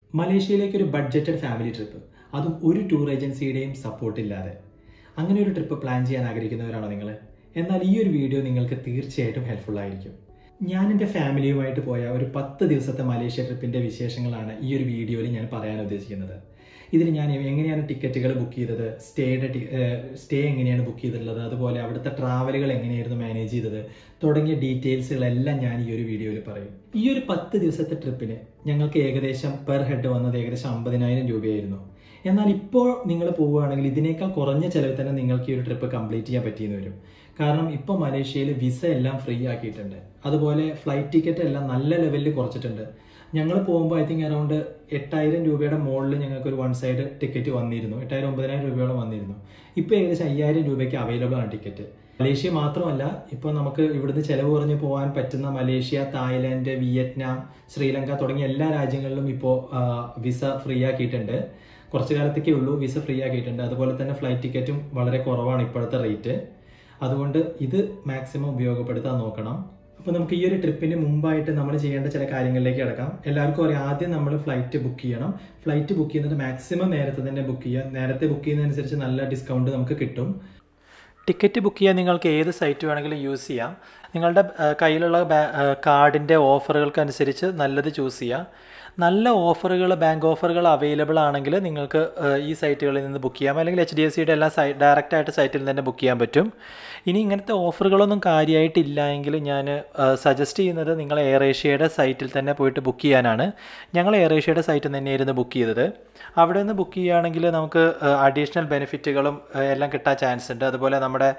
മലേഷ്യയിലേക്ക് ഒരു budgeted family trip അതും ഒരു ടൂർ ഏജൻസിയുടെയും സപ്പോർട്ട് ഇല്ലാതെ അങ്ങനെ ഒരു ട്രിപ്പ് പ്ലാൻ ചെയ്യാൻ ആഗ്രഹിക്കുന്നവരാണോ നിങ്ങൾ എന്നാൽ ഈ ഒരു വീഡിയോ നിങ്ങൾക്ക് തീർച്ചയായിട്ടും ഹെൽപ്ഫുൾ ആയിരിക്കും ഞാൻ എൻ്റെ ഫാമിലിയുമായിട്ട് പോയ ഒരു പത്ത് ദിവസത്തെ മലേഷ്യ ട്രിപ്പിൻ്റെ വിശേഷങ്ങളാണ് ഈ ഒരു വീഡിയോയിൽ ഞാൻ പറയാൻ ഉദ്ദേശിക്കുന്നത് ഇതിൽ ഞാൻ എങ്ങനെയാണ് ടിക്കറ്റുകൾ ബുക്ക് ചെയ്തത് സ്റ്റേയുടെ സ്റ്റേ എങ്ങനെയാണ് ബുക്ക് ചെയ്തിട്ടുള്ളത് അതുപോലെ അവിടുത്തെ ട്രാവലുകൾ എങ്ങനെയായിരുന്നു മാനേജ് ചെയ്തത് തുടങ്ങിയ ഡീറ്റെയിൽസുകളെല്ലാം ഞാൻ ഈ ഒരു വീഡിയോയിൽ പറയും ഈ ഒരു പത്ത് ദിവസത്തെ ട്രിപ്പിന് ഞങ്ങൾക്ക് ഏകദേശം പെർ ഹെഡ് വന്നത് ഏകദേശം അമ്പതിനായിരം രൂപയായിരുന്നു എന്നാൽ ഇപ്പോൾ നിങ്ങൾ പോവുകയാണെങ്കിൽ ഇതിനേക്കാൾ കുറഞ്ഞ ചിലവിൽ തന്നെ നിങ്ങൾക്ക് ഈ ഒരു ട്രിപ്പ് കംപ്ലീറ്റ് ചെയ്യാൻ പറ്റിയെന്ന് വരും കാരണം ഇപ്പോൾ മലേഷ്യയിൽ വിസ എല്ലാം ഫ്രീ ആക്കിയിട്ടുണ്ട് അതുപോലെ ഫ്ലൈറ്റ് ടിക്കറ്റ് എല്ലാം നല്ല ലെവലിൽ കുറച്ചിട്ടുണ്ട് ഞങ്ങൾ പോകുമ്പോൾ ഐ തിങ്ക് അറൗണ്ട് എട്ടായിരം രൂപയുടെ മുകളിൽ ഞങ്ങൾക്ക് ഒരു വൺ സൈഡ് ടിക്കറ്റ് വന്നിരുന്നു എട്ടായിരം ഒമ്പതിനായിരം രൂപയോളം വന്നിരുന്നു ഇപ്പോൾ ഏകദേശം അയ്യായിരം രൂപയ്ക്ക് അവൈലബിൾ ആണ് ടിക്കറ്റ് മലേഷ്യ മാത്രമല്ല ഇപ്പോൾ നമുക്ക് ഇവിടുന്ന് ചെലവ് കുറഞ്ഞ് പോകാൻ പറ്റുന്ന മലേഷ്യ തായ്ലാന്റ് വിയറ്റ്നാം ശ്രീലങ്ക തുടങ്ങിയ എല്ലാ രാജ്യങ്ങളിലും ഇപ്പോൾ വിസ ഫ്രീ ആക്കിയിട്ടുണ്ട് കുറച്ച് കാലത്തേക്കേ ഉള്ളൂ വിസ ഫ്രീ ആക്കിയിട്ടുണ്ട് അതുപോലെ തന്നെ ഫ്ലൈറ്റ് ടിക്കറ്റും വളരെ കുറവാണ് ഇപ്പോഴത്തെ റേറ്റ് അതുകൊണ്ട് ഇത് മാക്സിമം ഉപയോഗപ്പെടുത്താൻ നോക്കണം അപ്പോൾ നമുക്ക് ഈ ഒരു ട്രിപ്പിന് മുമ്പായിട്ട് നമ്മൾ ചെയ്യേണ്ട ചില കാര്യങ്ങളിലേക്ക് കിടക്കാം എല്ലാവർക്കും അറിയാം ആദ്യം നമ്മൾ ഫ്ലൈറ്റ് ബുക്ക് ചെയ്യണം ഫ്ലൈറ്റ് ബുക്ക് ചെയ്യുന്നത് മാക്സിമം നേരത്തെ തന്നെ ബുക്ക് ചെയ്യുക നേരത്തെ ബുക്ക് ചെയ്യുന്നതനുസരിച്ച് നല്ല ഡിസ്കൗണ്ട് നമുക്ക് കിട്ടും ടിക്കറ്റ് ബുക്ക് ചെയ്യാൻ നിങ്ങൾക്ക് ഏത് സൈറ്റ് വേണമെങ്കിലും യൂസ് ചെയ്യാം നിങ്ങളുടെ കയ്യിലുള്ള കാർഡിൻ്റെ ഓഫറുകൾക്കനുസരിച്ച് നല്ലത് ചൂസ് ചെയ്യാം നല്ല ഓഫറുകൾ ബാങ്ക് ഓഫറുകൾ അവൈലബിൾ ആണെങ്കിൽ നിങ്ങൾക്ക് ഈ സൈറ്റുകളിൽ നിന്ന് ബുക്ക് ചെയ്യാം അല്ലെങ്കിൽ എച്ച് ഡി എഫ് സിയുടെ എല്ലാ സൈ ഡയറക്റ്റ് ആയിട്ട് സൈറ്റിൽ തന്നെ ബുക്ക് ചെയ്യാൻ പറ്റും ഇനി ഇങ്ങനത്തെ ഓഫറുകളൊന്നും കാര്യമായിട്ടില്ല എങ്കിൽ ഞാൻ സജസ്റ്റ് ചെയ്യുന്നത് നിങ്ങൾ എയർ ഏഷ്യയുടെ സൈറ്റിൽ തന്നെ പോയിട്ട് ബുക്ക് ചെയ്യാനാണ് ഞങ്ങൾ എയർ ഏഷ്യയുടെ സൈറ്റിൽ തന്നെയായിരുന്നു ബുക്ക് ചെയ്തത് അവിടെ നിന്ന് ബുക്ക് ചെയ്യുകയാണെങ്കിൽ നമുക്ക് അഡീഷണൽ ബെനിഫിറ്റുകളും എല്ലാം കിട്ടാൻ ചാൻസ് ഉണ്ട് അതുപോലെ നമ്മുടെ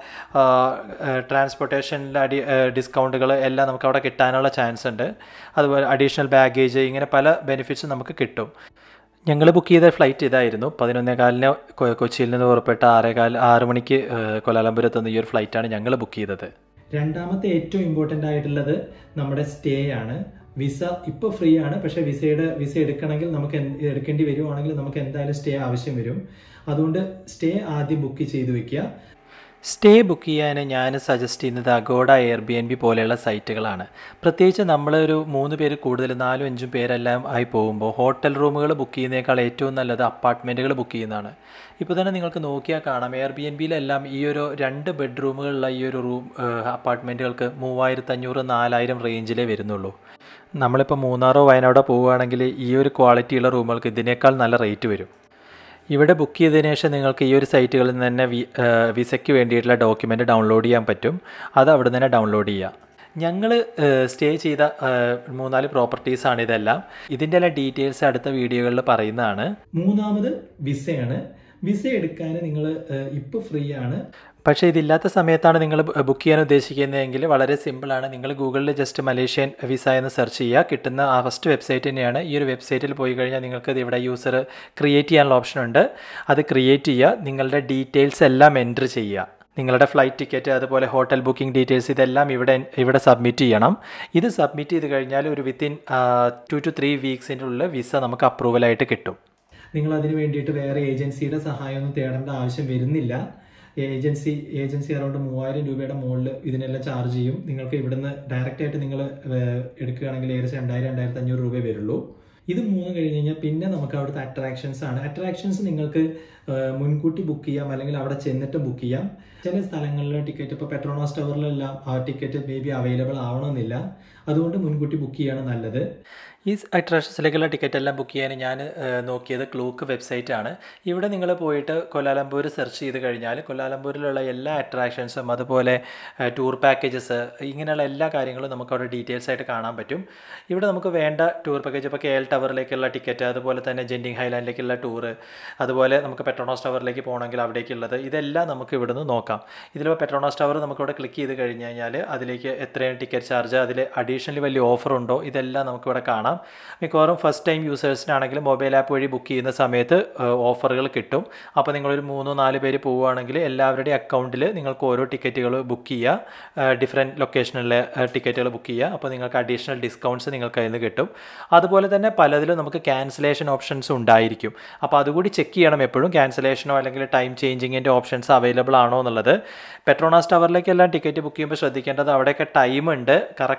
ട്രാൻസ്പോർട്ടേഷനിലെ അടി ഡിസ്കൗണ്ടുകൾ എല്ലാം നമുക്ക് അവിടെ കിട്ടാനുള്ള ചാൻസ് ഉണ്ട് അതുപോലെ അഡീഷണൽ ബാഗേജ് ഇങ്ങനെ പല ബെനിഫിറ്റ്സും നമുക്ക് കിട്ടും ഞങ്ങൾ ബുക്ക് ചെയ്ത ഫ്ലൈറ്റ് ഇതായിരുന്നു പതിനൊന്നേ കാലിന് കൊച്ചിയിൽ നിന്ന് പുറപ്പെട്ട ആറേകാൽ ആറ് മണിക്ക് കൊലാലംപുരത്തുനിന്ന് ഈ ഒരു ഫ്ലൈറ്റാണ് ഞങ്ങൾ ബുക്ക് ചെയ്തത് രണ്ടാമത്തെ ഏറ്റവും ഇമ്പോർട്ടൻ്റ് ആയിട്ടുള്ളത് നമ്മുടെ സ്റ്റേ ആണ് വിസ ഇപ്പോൾ ഫ്രീ ആണ് പക്ഷേ വിസയുടെ വിസ എടുക്കണമെങ്കിൽ നമുക്ക് എടുക്കേണ്ടി വരുവാണെങ്കിൽ നമുക്ക് എന്തായാലും സ്റ്റേ ആവശ്യം വരും അതുകൊണ്ട് സ്റ്റേ ആദ്യം ബുക്ക് ചെയ്ത് വെക്കുക സ്റ്റേ ബുക്ക് ചെയ്യാൻ ഞാൻ സജസ്റ്റ് ചെയ്യുന്നത് Agoda air B N B പോലെയുള്ള സൈറ്റുകളാണ് പ്രത്യേകിച്ച് നമ്മളൊരു മൂന്ന് പേര് കൂടുതൽ നാലും അഞ്ചും പേരെല്ലാം ആയി പോകുമ്പോൾ ഹോട്ടൽ റൂമുകൾ ബുക്ക് ചെയ്യുന്നതിനേക്കാൾ ഏറ്റവും നല്ലത് അപ്പാർട്ട്മെൻറ്റുകൾ ബുക്ക് ചെയ്യുന്നതാണ് ഇപ്പോൾ തന്നെ നിങ്ങൾക്ക് നോക്കിയാൽ കാണാം എയർ ബി എൻ ബിയിലെല്ലാം ഈ ഒരു രണ്ട് ബെഡ്റൂമുകളുള്ള ഈ ഒരു റൂം അപ്പാർട്ട്മെൻറ്റുകൾക്ക് മൂവായിരത്തഞ്ഞൂറ് നാലായിരം റേഞ്ചിലേ വരുന്നുള്ളൂ നമ്മളിപ്പോൾ മൂന്നാറോ വയനാടോ പോവുകയാണെങ്കിൽ ഈ ഒരു ക്വാളിറ്റിയുള്ള റൂമുകൾക്ക് ഇതിനേക്കാൾ നല്ല റേറ്റ് വരും ഇവിടെ ബുക്ക് ചെയ്തതിന് ശേഷം നിങ്ങൾക്ക് ഈ ഒരു സൈറ്റുകളിൽ നിന്ന് തന്നെ വിസയ്ക്ക് വേണ്ടിയിട്ടുള്ള ഡോക്യുമെൻ്റ് ഡൗൺലോഡ് ചെയ്യാൻ പറ്റും അത് അവിടെ നിന്ന് തന്നെ ഡൗൺലോഡ് ചെയ്യാം ഞങ്ങൾ സ്റ്റേ ചെയ്ത മൂന്നാല് പ്രോപ്പർട്ടീസാണ് ഇതെല്ലാം ഇതിൻ്റെ എല്ലാം ഡീറ്റെയിൽസ് അടുത്ത വീഡിയോകളിൽ പറയുന്നതാണ് മൂന്നാമത് വിസയാണ് വിസ എടുക്കാൻ നിങ്ങൾ ഇപ്പോൾ ഫ്രീ ആണ് പക്ഷേ ഇതില്ലാത്ത സമയത്താണ് നിങ്ങൾ ബുക്ക് ചെയ്യാൻ ഉദ്ദേശിക്കുന്നതെങ്കിൽ വളരെ സിമ്പിളാണ് നിങ്ങൾ ഗൂഗിളിൽ ജസ്റ്റ് മലേഷ്യൻ വിസ എന്ന് സെർച്ച് ചെയ്യുക കിട്ടുന്ന ആ ഫസ്റ്റ് വെബ്സൈറ്റ് തന്നെയാണ് ഈ ഒരു വെബ്സൈറ്റിൽ പോയി കഴിഞ്ഞാൽ നിങ്ങൾക്ക് ഇവിടെ യൂസർ ക്രിയേറ്റ് ചെയ്യാനുള്ള ഓപ്ഷൻ ഉണ്ട് അത് ക്രിയേറ്റ് ചെയ്യുക നിങ്ങളുടെ ഡീറ്റെയിൽസ് എല്ലാം എൻറ്റർ ചെയ്യുക നിങ്ങളുടെ ഫ്ലൈറ്റ് ടിക്കറ്റ് അതുപോലെ ഹോട്ടൽ ബുക്കിംഗ് ഡീറ്റെയിൽസ് ഇതെല്ലാം ഇവിടെ ഇവിടെ സബ്മിറ്റ് ചെയ്യണം ഇത് സബ്മിറ്റ് ചെയ്ത് കഴിഞ്ഞാൽ ഒരു വിത്തിൻ ടു ടു ത്രീ വീക്സിൻ്റെ ഉള്ളിൽ വിസ നമുക്ക് അപ്രൂവലായിട്ട് കിട്ടും നിങ്ങൾ അതിന് വേണ്ടിയിട്ട് വേറെ ഏജൻസിയുടെ സഹായമൊന്നും തേടേണ്ട ആവശ്യം വരുന്നില്ല ഏജൻസി ഏജൻസി അറൗണ്ട് മൂവായിരം രൂപയുടെ മുകളിൽ ഇതിനെല്ലാം ചാർജ് ചെയ്യും നിങ്ങൾക്ക് ഇവിടുന്ന് ഡയറക്റ്റ് ആയിട്ട് നിങ്ങൾ എടുക്കുകയാണെങ്കിൽ ഏകദേശം രണ്ടായിരം രണ്ടായിരത്തി അഞ്ഞൂറ് രൂപ വരുള്ളൂ ഇത് മൂന്ന് കഴിഞ്ഞ് കഴിഞ്ഞാൽ പിന്നെ നമുക്ക് അവിടുത്തെ അട്രാക്ഷൻസ് ആണ് അട്രാക്ഷൻസ് നിങ്ങൾക്ക് മുൻകൂട്ടി ബുക്ക് ചെയ്യാം അല്ലെങ്കിൽ അവിടെ ചെന്നിട്ട് ബുക്ക് ചെയ്യാം ചില സ്ഥലങ്ങളിലെ ടിക്കറ്റ് ഇപ്പോൾ പെട്രോണോസ് ടവറിലെല്ലാം ആ ടിക്കറ്റ് മേ ബി അവൈലബിൾ ആവണമെന്നില്ല അതുകൊണ്ട് മുൻകൂട്ടി ബുക്ക് ചെയ്യാണ് നല്ലത് ഈ അട്രാക്ഷൻസിലേക്കുള്ള ടിക്കറ്റ് എല്ലാം ബുക്ക് ചെയ്യാൻ ഞാൻ നോക്കിയത് ക്ലൂക്ക് വെബ്സൈറ്റ് ആണ് ഇവിടെ നിങ്ങൾ പോയിട്ട് കൊല്ലാലംപൂർ സെർച്ച് ചെയ്ത് കഴിഞ്ഞാൽ കൊല്ലാലംപൂരിലുള്ള എല്ലാ അട്രാക്ഷൻസും അതുപോലെ ടൂർ പാക്കേജസ് ഇങ്ങനെയുള്ള എല്ലാ കാര്യങ്ങളും നമുക്ക് അവിടെ ഡീറ്റെയിൽസ് ആയിട്ട് കാണാൻ പറ്റും ഇവിടെ നമുക്ക് വേണ്ട ടൂർ പാക്കേജ് ഇപ്പോൾ കെ എൽ ടവറിലേക്കുള്ള ടിക്കറ്റ് അതുപോലെ തന്നെ ജെൻഡിങ് ഹൈലാൻഡിലേക്കുള്ള ടൂറ് അതുപോലെ നമുക്ക് പെട്രോണോസ് ടവറിലേക്ക് പോകണമെങ്കിൽ അവിടേക്കുള്ളത് ഇതെല്ലാം നമുക്ക് ഇവിടുന്ന് നോക്കാം ഇതിലിപ്പോൾ പെട്രോണോസ് ടവർ നമുക്കിവിടെ ക്ലിക്ക് ചെയ്ത് കഴിഞ്ഞ് കഴിഞ്ഞാൽ അതിലേക്ക് എത്രയാണ് ടിക്കറ്റ് ചാർജ് അതിൽ അഡീഷണലി വലിയ ഓഫർ ഉണ്ടോ ഇതെല്ലാം നമുക്കിവിടെ കാണാം മിക്കവാറും ഫസ്റ്റ് ടൈം യൂസേഴ്സിനാണെങ്കിൽ മൊബൈൽ ആപ്പ് വഴി ബുക്ക് ചെയ്യുന്ന സമയത്ത് ഓഫറുകൾ കിട്ടും അപ്പോൾ നിങ്ങളൊരു മൂന്നോ നാല് പേര് പോവുകയാണെങ്കിൽ എല്ലാവരുടെയും അക്കൗണ്ടിൽ നിങ്ങൾക്ക് ഓരോ ടിക്കറ്റുകൾ ബുക്ക് ചെയ്യുക ഡിഫറെൻറ്റ് ലൊക്കേഷനിലെ ടിക്കറ്റുകൾ ബുക്ക് ചെയ്യുക അപ്പോൾ നിങ്ങൾക്ക് അഡീഷണൽ ഡിസ്കൗണ്ട്സ് നിങ്ങൾക്ക് അതിൽ നിന്ന് കിട്ടും അതുപോലെ തന്നെ പലതിലും നമുക്ക് ക്യാൻസലേഷൻ ഓപ്ഷൻസ് ഉണ്ടായിരിക്കും അപ്പോൾ അതുകൂടി ചെക്ക് ചെയ്യണം എപ്പോഴും ക്യാൻസലേഷനോ അല്ലെങ്കിൽ ടൈം ചേഞ്ചിങ്ങിൻ്റെ ഓപ്ഷൻസ് അവൈലബിൾ ആണോ എന്നുള്ളത് പെട്രോണാസ് ടവറിലേക്കെല്ലാം ടിക്കറ്റ് ബുക്ക് ചെയ്യുമ്പോൾ ശ്രദ്ധിക്കേണ്ടത് അവിടെയൊക്കെ ടൈം ഉണ്ട് കറക്റ്റ് ടൈം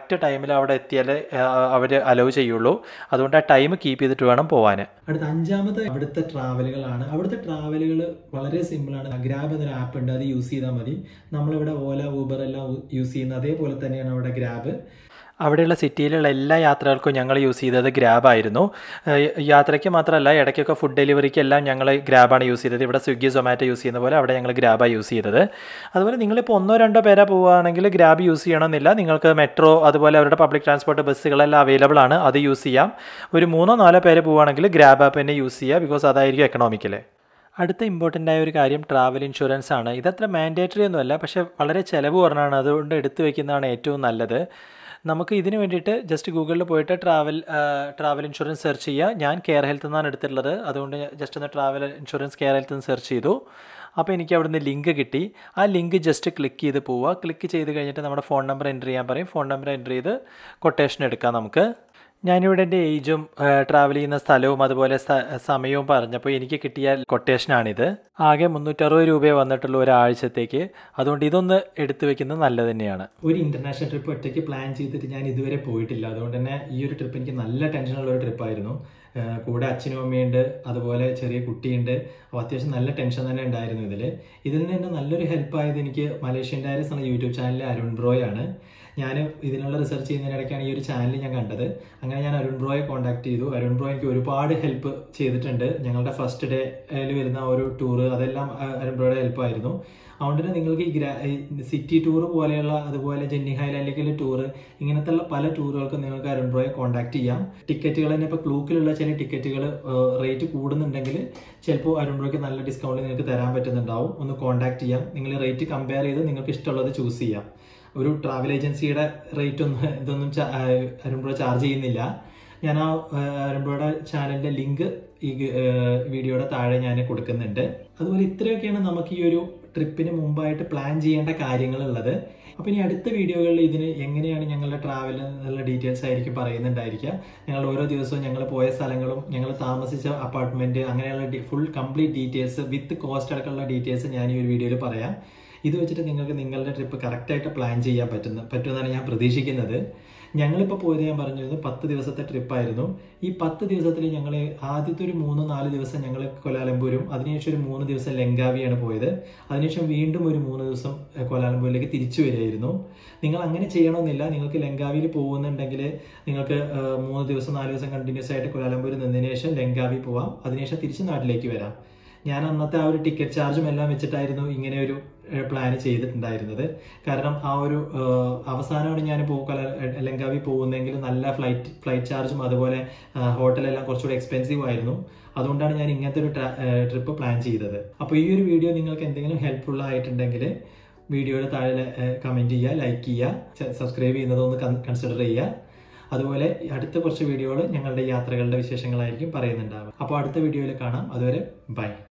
ടൈമിൽ അവിടെ എത്തിയാലേ അവർ അലോ ചെയ്യുള്ളൂ അതുകൊണ്ട് ആ ടൈം കീപ്പ് ചെയ്തിട്ട് വേണം പോകാൻ അടുത്ത അഞ്ചാമത്തെ അവിടുത്തെ ട്രാവലുകളാണ് അവിടുത്തെ ട്രാവലുകൾ വളരെ സിമ്പിളാണ് ഗ്രാബ് എന്നൊരു ആപ്പ് ഉണ്ട് അത് യൂസ് ചെയ്താൽ മതി നമ്മളിവിടെ ഓല ഊബർ എല്ലാം യൂസ് ചെയ്യുന്ന അതേപോലെ തന്നെയാണ് അവിടെ ഗ്രാബ് അവിടെയുള്ള സിറ്റിയിലുള്ള എല്ലാ യാത്രകൾക്കും ഞങ്ങൾ യൂസ് ചെയ്തത് ഗ്രാബായിരുന്നു യാത്രയ്ക്ക് മാത്രമല്ല ഇടയ്ക്കൊക്കെ ഫുഡ് ഡെലിവറിക്ക് എല്ലാം ഞങ്ങൾ ഗ്രാബാണ് യൂസ് ചെയ്തത് ഇവിടെ സ്വിഗ്ഗി സൊമാറ്റോ യൂസ് ചെയ്യുന്ന പോലെ അവിടെ ഞങ്ങൾ ഗ്രാബാണ് യൂസ് ചെയ്തത് അതുപോലെ നിങ്ങളിപ്പോൾ ഒന്നോ രണ്ടോ പേരാ പോവുകയാണെങ്കിൽ ഗ്രാബ് യൂസ് ചെയ്യണമെന്നില്ല നിങ്ങൾക്ക് മെട്രോ അതുപോലെ അവരുടെ പബ്ലിക് ട്രാൻസ്പോർട്ട് ബസ്സുകളെല്ലാം അവൈലബിൾ ആണ് അത് യൂസ് ചെയ്യാം ഒരു മൂന്നോ നാലോ പേര് പോവുകയാണെങ്കിൽ ഗ്രാബ് ആപ്പ് തന്നെ യൂസ് ചെയ്യുക ബിക്കോസ് അതായിരിക്കും എക്കണോമിക്കൽ അടുത്ത ഇമ്പോർട്ടൻ്റ് ആയ ഒരു കാര്യം ട്രാവൽ ഇൻഷുറൻസ് ആണ് ഇതത്ര മാൻഡേറ്ററി ഒന്നുമല്ല പക്ഷേ വളരെ ചിലവ് കുറഞ്ഞാണ് അതുകൊണ്ട് എടുത്തു വയ്ക്കുന്നതാണ് ഏറ്റവും നല്ലത് നമുക്ക് ഇതിന് വേണ്ടിയിട്ട് ജസ്റ്റ് ഗൂഗിളിൽ പോയിട്ട് ട്രാവൽ ട്രാവൽ ഇൻഷുറൻസ് സെർച്ച് ചെയ്യുക ഞാൻ കെയർ ഹെൽത്ത് എന്നാണ് എടുത്തിട്ടുള്ളത് അതുകൊണ്ട് ജസ്റ്റ് ഒന്ന് ട്രാവൽ ഇൻഷുറൻസ് കെയർ ഹെൽത്ത് എന്ന് സെർച്ച് ചെയ്തു അപ്പോൾ എനിക്ക് അവിടുന്ന് ലിങ്ക് കിട്ടി ആ ലിങ്ക് ജസ്റ്റ് ക്ലിക്ക് ചെയ്ത് പോവുക ക്ലിക്ക് ചെയ്ത് കഴിഞ്ഞിട്ട് നമ്മുടെ ഫോൺ നമ്പർ എൻ്റർ ചെയ്യാൻ പറയും ഫോൺ നമ്പർ എൻ്റർ ചെയ്ത് കൊട്ടേഷൻ എടുക്കാം നമുക്ക് ഞാനിവിടെ എൻ്റെ ഏജും ട്രാവൽ ചെയ്യുന്ന സ്ഥലവും അതുപോലെ സമയവും പറഞ്ഞപ്പോൾ എനിക്ക് കിട്ടിയ കൊട്ടേഷനാണിത് ആകെ മുന്നൂറ്ററുപത് രൂപയെ വന്നിട്ടുള്ള ഒരാഴ്ചത്തേക്ക് അതുകൊണ്ട് ഇതൊന്ന് എടുത്തു വെക്കുന്നത് നല്ലത് തന്നെയാണ് ഒരു ഇന്റർനാഷണൽ ട്രിപ്പ് ഒറ്റയ്ക്ക് പ്ലാൻ ചെയ്തിട്ട് ഞാൻ ഇതുവരെ പോയിട്ടില്ല അതുകൊണ്ട് തന്നെ ഈ ഒരു ട്രിപ്പ് എനിക്ക് നല്ല ടെൻഷനുള്ള ഒരു ട്രിപ്പായിരുന്നു കൂടെ അച്ഛനും അമ്മയുണ്ട് അതുപോലെ ചെറിയ കുട്ടിയുണ്ട് അപ്പോൾ അത്യാവശ്യം നല്ല ടെൻഷൻ തന്നെ ഉണ്ടായിരുന്നു ഇതിൽ ഇതിൽ നിന്ന് തന്നെ നല്ലൊരു ഹെൽപ്പ് ആയത് എനിക്ക് മലേഷ്യൻ ഡയറീസ് എന്ന യൂട്യൂബ് ചാനലിലെ അരുൺ ബ്രോയാണ് ഞാൻ ഇതിനുള്ള റിസർച്ച് ചെയ്യുന്നതിനിടയ്ക്കാണ് ഈ ഒരു ചാനൽ ഞാൻ കണ്ടത് അങ്ങനെ ഞാൻ അരുൺ ബ്രോയെ കോൺടാക്ട് ചെയ്തു അരുൺ ബ്രോ എനിക്ക് ഒരുപാട് ഹെൽപ്പ് ചെയ്തിട്ടുണ്ട് ഞങ്ങളുടെ ഫസ്റ്റ് ഡേയിൽ വരുന്ന ഒരു ടൂറ് അതെല്ലാം അരുൺ ബ്രോയുടെ ഹെൽപ്പായിരുന്നു അതുകൊണ്ട് തന്നെ നിങ്ങൾക്ക് ഈ ഗ്രാ സിറ്റി ടൂർ പോലെയുള്ള അതുപോലെ ജെന്നി ഹൈലാൻഡിലേക്കുള്ള ടൂറ് ഇങ്ങനത്തെ പല ടൂറുകൾക്കും നിങ്ങൾക്ക് അരുൺ ബ്രോയെ കോൺടാക്ട് ചെയ്യാം ടിക്കറ്റുകൾ തന്നെ ഇപ്പോൾ ക്ലൂക്കിലുള്ള ചില ടിക്കറ്റുകൾ റേറ്റ് കൂടുന്നുണ്ടെങ്കിൽ ചിലപ്പോൾ അരുൺ ബ്രോയ്ക്ക് നല്ല ഡിസ്കൗണ്ട് നിങ്ങൾക്ക് തരാൻ പറ്റുന്നുണ്ടാവും ഒന്ന് കോൺടാക്ട് ചെയ്യാം നിങ്ങൾ റേറ്റ് കമ്പയർ ചെയ്ത് നിങ്ങൾക്ക് ഇഷ്ടമുള്ളത് ചൂസ് ചെയ്യാം ഒരു ട്രാവൽ ഏജൻസിയുടെ റേറ്റ് ഒന്നും ഇതൊന്നും അരുൺപുഴ ചാർജ് ചെയ്യുന്നില്ല ഞാൻ ആ അരുൺപുഴയുടെ ചാനലിന്റെ ലിങ്ക് ഈ വീഡിയോയുടെ താഴെ ഞാൻ കൊടുക്കുന്നുണ്ട് അതുപോലെ ഇത്രയൊക്കെയാണ് നമുക്ക് ഈ ഒരു ട്രിപ്പിന് മുമ്പായിട്ട് പ്ലാൻ ചെയ്യേണ്ട കാര്യങ്ങളുള്ളത് അപ്പോൾ ഇനി അടുത്ത വീഡിയോകളിൽ ഇതിന് എങ്ങനെയാണ് ഞങ്ങളുടെ ട്രാവൽ എന്നുള്ള ഡീറ്റെയിൽസ് ആയിരിക്കും പറയുന്നുണ്ടായിരിക്കുക ഞങ്ങൾ ഓരോ ദിവസവും ഞങ്ങൾ പോയ സ്ഥലങ്ങളും ഞങ്ങൾ താമസിച്ച അപ്പാർട്ട്മെന്റ് അങ്ങനെയുള്ള full complete details with cost അടക്കമുള്ള ഡീറ്റെയിൽസ് ഞാൻ ഈ ഒരു വീഡിയോയിൽ പറയാം ഇത് വെച്ചിട്ട് നിങ്ങൾക്ക് നിങ്ങളുടെ ട്രിപ്പ് കറക്റ്റായിട്ട് പ്ലാൻ ചെയ്യാൻ പറ്റുന്ന പറ്റുമെന്നാണ് ഞാൻ പ്രതീക്ഷിക്കുന്നത് ഞങ്ങളിപ്പോൾ പോയത് ഞാൻ പറഞ്ഞിരുന്നു പത്ത് ദിവസത്തെ ട്രിപ്പായിരുന്നു ഈ പത്ത് ദിവസത്തിൽ ഞങ്ങൾ ആദ്യത്തെ ഒരു മൂന്ന് നാല് ദിവസം ഞങ്ങൾ കൊലാലംപൂരും അതിനുശേഷം ഒരു മൂന്ന് ദിവസം ലങ്കാവിയാണ് പോയത് അതിനുശേഷം വീണ്ടും ഒരു മൂന്ന് ദിവസം കൊലാലംപൂരിലേക്ക് തിരിച്ചു വരികയായിരുന്നു നിങ്ങൾ അങ്ങനെ ചെയ്യണമെന്നില്ല നിങ്ങൾക്ക് ലങ്കാവിയിൽ പോകുന്നുണ്ടെങ്കിൽ നിങ്ങൾക്ക് മൂന്ന് ദിവസം നാല് ദിവസം കണ്ടിന്യൂസ് ആയിട്ട് കൊലാലംപൂരിൽ നിന്നതിന് ശേഷം ലങ്കാവി പോവാം അതിനുശേഷം തിരിച്ച് നാട്ടിലേക്ക് വരാം ഞാൻ അന്നത്തെ ആ ഒരു ടിക്കറ്റ് ചാർജും എല്ലാം വെച്ചിട്ടായിരുന്നു ഇങ്ങനെ ഒരു പ്ലാൻ ചെയ്തിട്ടുണ്ടായിരുന്നത് കാരണം ആ ഒരു അവസാനമാണ് ഞാൻ പോക്കല ലങ്കാവി പോകുന്നതെങ്കിൽ നല്ല ഫ്ലൈറ്റ് ഫ്ലൈറ്റ് ചാർജും അതുപോലെ ഹോട്ടലെല്ലാം കുറച്ചുകൂടി എക്സ്പെൻസീവ് ആയിരുന്നു അതുകൊണ്ടാണ് ഞാൻ ഇങ്ങനത്തെ ഒരു ട്രിപ്പ് പ്ലാൻ ചെയ്തത് അപ്പോൾ ഈ ഒരു വീഡിയോ നിങ്ങൾക്ക് എന്തെങ്കിലും ഹെൽപ്ഫുൾ ആയിട്ടുണ്ടെങ്കിൽ വീഡിയോയുടെ താഴെ കമൻറ്റ് ചെയ്യുക ലൈക്ക് ചെയ്യുക സബ്സ്ക്രൈബ് ചെയ്യുന്നതൊന്ന് കൺസിഡർ ചെയ്യുക അതുപോലെ അടുത്ത കുറച്ച് വീഡിയോകൾ ഞങ്ങളുടെ യാത്രകളുടെ വിശേഷങ്ങളായിരിക്കും പറയുന്നുണ്ടാവുക അപ്പോൾ അടുത്ത വീഡിയോയിൽ കാണാം അതുവരെ ബൈ